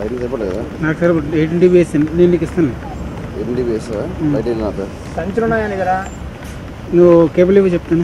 ఐదు చెప్పలేదు నాకు సరే ఎయిటీన్ డీబీ వేసి నేను నీకు ఇస్తాను ఎనిమిది వేసా బయట వెళ్ళినా సంచులు ఉన్నాయా నీ దగ్గర నువ్వు కేబుల్ ఇవ్వ చెప్తాను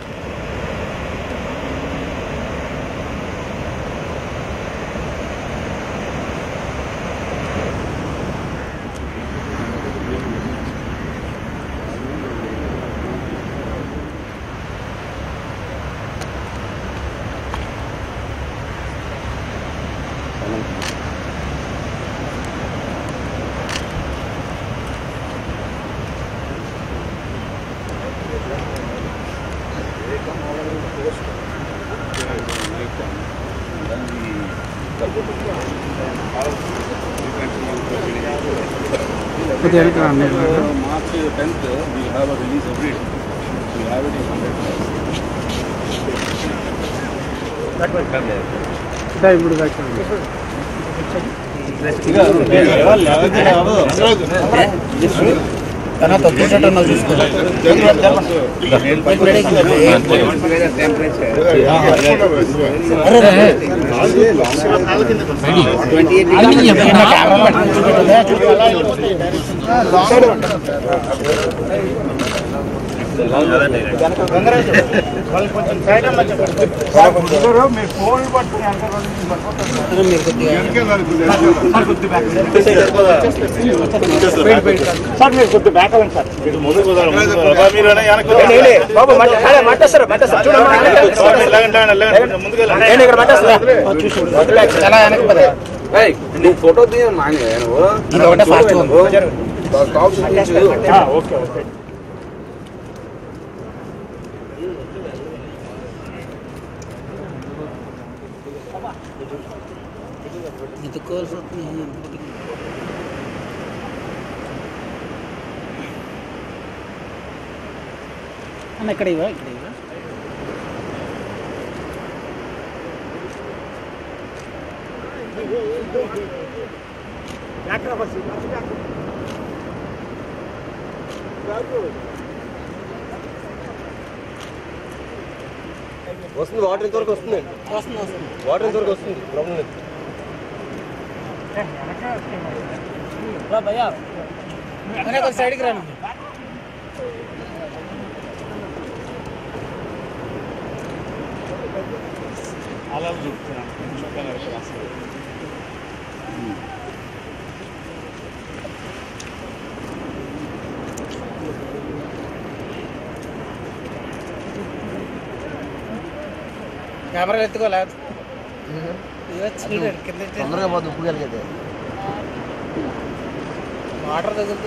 కొద్దిగా వెనక రా అన్నయ్య. March 10th, we have a release every day. We have it in 100 days. ఇదా ఇప్పుడు దాకా మీరు ఫోన్ పట్టుకుని అంత సార్ మీరు కొద్దిగా బ్యాక్ అవ్వండి సార్ బాబు మట్టేస్తారు మట్టేస్తారు చూడండి ఇక్కడ మట్టేస్తా చాలా వెనక్కి పదే నువ్వు ఫోటో తీయ మానే నువ్వు ఓకే ఓకే అన్న ఇక్కడ ఇవ్వ ఇక్కడ ఇవ్వ వస్తుంది వాటర్ ఎంతవరకు వస్తుంది వాటర్ ఎంతవరకు వస్తుంది ప్రాబ్లం లేదు సైడ్కి రాను కెమెరా ఎత్తుకోలే తొందరగా పోతుంది ఉప్పు కలిగితే వాటర్ తగిలితే